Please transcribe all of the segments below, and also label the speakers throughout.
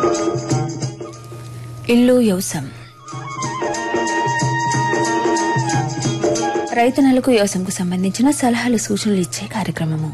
Speaker 1: ఇల్లు వ్యవసాయం రైతన్నలకు వ్యవసాయంకు సంబంధించిన సలహాలు సూచనలు ఇచ్చే కార్యక్రమము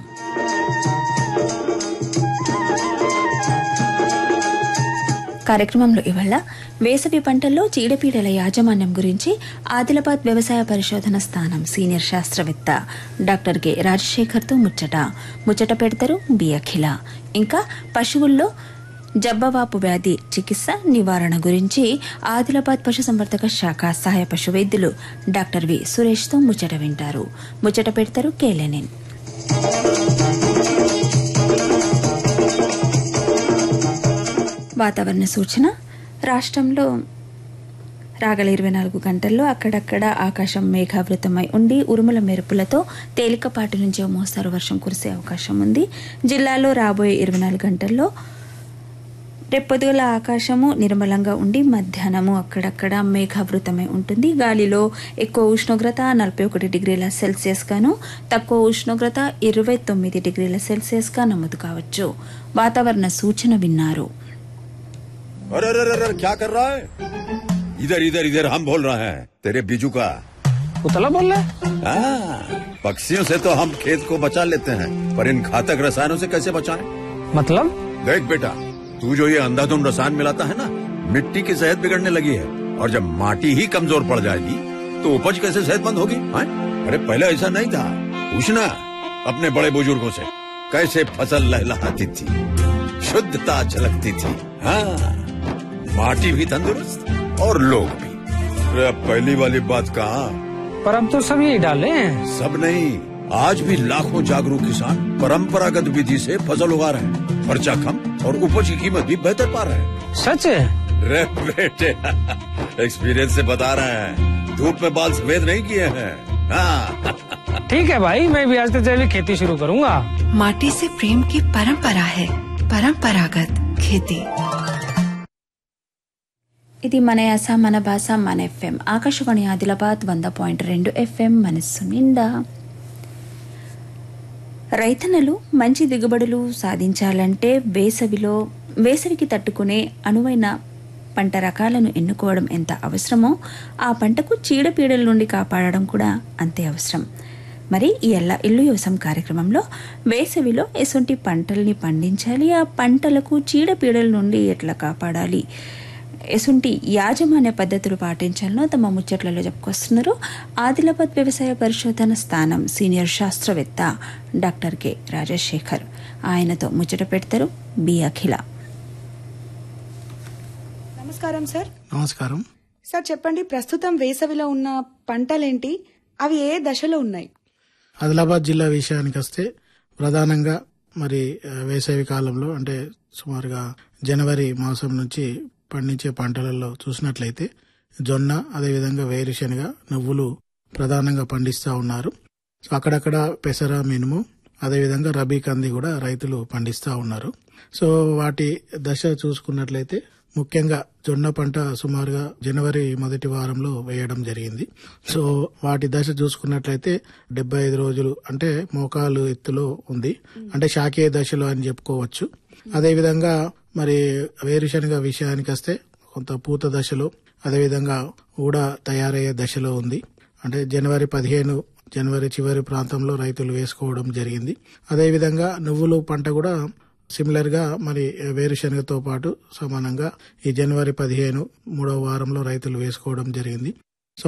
Speaker 1: కార్యక్రమంలో ఇవాళ వేసవి పంటల్లో చీడపీడల యాజమాన్యం గురించి ఆదిలాబాద్ వ్యవసాయ పరిశోధన స్థానం సీనియర్ శాస్త్రవేత్త డాక్టర్ కె రాజశేఖర్తో ముచ్చట ముచ్చట పెడతారు బి అఖిల ఇంకా పశువుల్లో జబ్బవాపు వ్యాధి చికిత్స నివారణ గురించి ఆదిలాబాద్ పశుసంవర్ధక శాఖ సహాయ పశు వైద్యులు డాక్టర్ వి సురేష్తో ముచ్చట వింటారు ముచ్చట పెడతారు కేలెనిన్ వాతావరణ సూచన రాష్ట్రంలో రాగల ఇరవై నాలుగు గంటల్లో అక్కడక్కడ ఆకాశం మేఘావృతమై ఉండి ఉరుముల మెరుపులతో తేలికపాటి నుంచి ఓ మోస్తారు వర్షం కురిసే అవకాశం ఉంది జిల్లాలో రాబోయే ఇరవై నాలుగు గంటల్లో రేపొద్దుగల ఆకాశము నిర్మలంగా ఉండి మధ్యాహ్నము అక్కడక్కడ మేఘావృతమై ఉంటుంది గాలిలో ఎక్కువ ఉష్ణోగ్రత నలభై ఒకటి డిగ్రీల సెల్సియస్ గాను తక్కువ ఉష్ణోగ్రత ఇరవై తొమ్మిది డిగ్రీల సెల్సియస్ గా నమోదు కావచ్చు వాతావరణ సూచన విన్నారు
Speaker 2: अरे अरे अरे अरे क्या कर रहा है इधर इधर इधर हम बोल रहे हैं तेरे बीजू का
Speaker 3: उतला बोल रहा है
Speaker 2: हाँ, पक्षियों से तो हम खेत को बचा लेते हैं पर इन घातक रसायनों से कैसे बचाएं?
Speaker 3: मतलब
Speaker 2: देख बेटा तू जो ये अंधाधुंध रसायन मिलाता है ना मिट्टी की सेहत बिगड़ने लगी है और जब माटी ही कमजोर पड़ जाएगी तो उपज कैसे सेहतमंद होगी हाँ? अरे पहले ऐसा नहीं था पूछना अपने बड़े बुजुर्गों से कैसे फसल लहलहाती थी शुद्धता झलकती थी हाँ माटी भी तंदुरुस्त और लोग भी अरे अब पहली वाली बात कहाँ
Speaker 3: पर अब तो सब यही डाले हैं
Speaker 2: सब नहीं आज भी लाखों जागरूक किसान परंपरागत विधि से फसल उगा रहे हैं खर्चा कम और उपज की कीमत भी बेहतर पा रहे हैं
Speaker 3: सच है
Speaker 2: रे बेटे एक्सपीरियंस से बता रहे हैं धूप में बाल सफेद नहीं किए हैं हाँ
Speaker 3: ठीक है भाई मैं भी आज से जैविक खेती शुरू करूंगा
Speaker 4: माटी से प्रेम की परंपरा है परंपरागत खेती
Speaker 1: ఇది మన యాస మన భాష మన ఎఫ్ఎం ఆకాశవాణి ఆదిలాబాద్ వంద పాయింట్ రెండు ఎఫ్ఎం మనస్సు నిండా రైతన్నలు మంచి దిగుబడులు సాధించాలంటే వేసవిలో వేసవికి తట్టుకునే అనువైన పంట రకాలను ఎన్నుకోవడం ఎంత అవసరమో ఆ పంటకు చీడపీడల నుండి కాపాడడం కూడా అంతే అవసరం మరి ఈ ఎల్ల ఇల్లు వ్యవసాయం కార్యక్రమంలో వేసవిలో ఎసొంటి పంటల్ని పండించాలి ఆ పంటలకు చీడపీడల నుండి ఎట్లా కాపాడాలి ఎసుంటి యాజమాన్య పద్ధతులు పాటించాలనో తమ ముచ్చట్లలో చెప్పుకొస్తున్నారు ఆదిలాబాద్ వ్యవసాయ పరిశోధన స్థానం సీనియర్ శాస్త్రవేత్త డాక్టర్ కె రాజశేఖర్ ఆయనతో ముచ్చట పెడతారు బి అఖిల
Speaker 5: నమస్కారం సార్
Speaker 6: నమస్కారం
Speaker 5: సార్ చెప్పండి ప్రస్తుతం వేసవిలో ఉన్న పంటలేంటి అవి ఏ దశలో ఉన్నాయి
Speaker 6: ఆదిలాబాద్ జిల్లా విషయానికి వస్తే ప్రధానంగా మరి ఆ, వేసవి కాలంలో అంటే సుమారుగా జనవరి మాసం నుంచి పండించే పంటలలో చూసినట్లయితే జొన్న అదేవిధంగా వేరుశనగ నువ్వులు ప్రధానంగా పండిస్తా ఉన్నారు సో అక్కడక్కడ పెసర మినుము అదేవిధంగా రబీ కంది కూడా రైతులు పండిస్తా ఉన్నారు సో వాటి దశ చూసుకున్నట్లయితే ముఖ్యంగా జొన్న పంట సుమారుగా జనవరి మొదటి వారంలో వేయడం జరిగింది సో వాటి దశ చూసుకున్నట్లయితే డెబ్బై ఐదు రోజులు అంటే మోకాలు ఎత్తులో ఉంది అంటే శాఖీయ దశలో అని చెప్పుకోవచ్చు అదేవిధంగా మరి వేరుశనగ విషయానికి వస్తే కొంత పూత దశలో అదేవిధంగా ఊడ తయారయ్యే దశలో ఉంది అంటే జనవరి పదిహేను జనవరి చివరి ప్రాంతంలో రైతులు వేసుకోవడం జరిగింది అదేవిధంగా నువ్వులు పంట కూడా సిమిలర్ గా మరి వేరుశనగతో పాటు సమానంగా ఈ జనవరి పదిహేను మూడవ వారంలో రైతులు వేసుకోవడం జరిగింది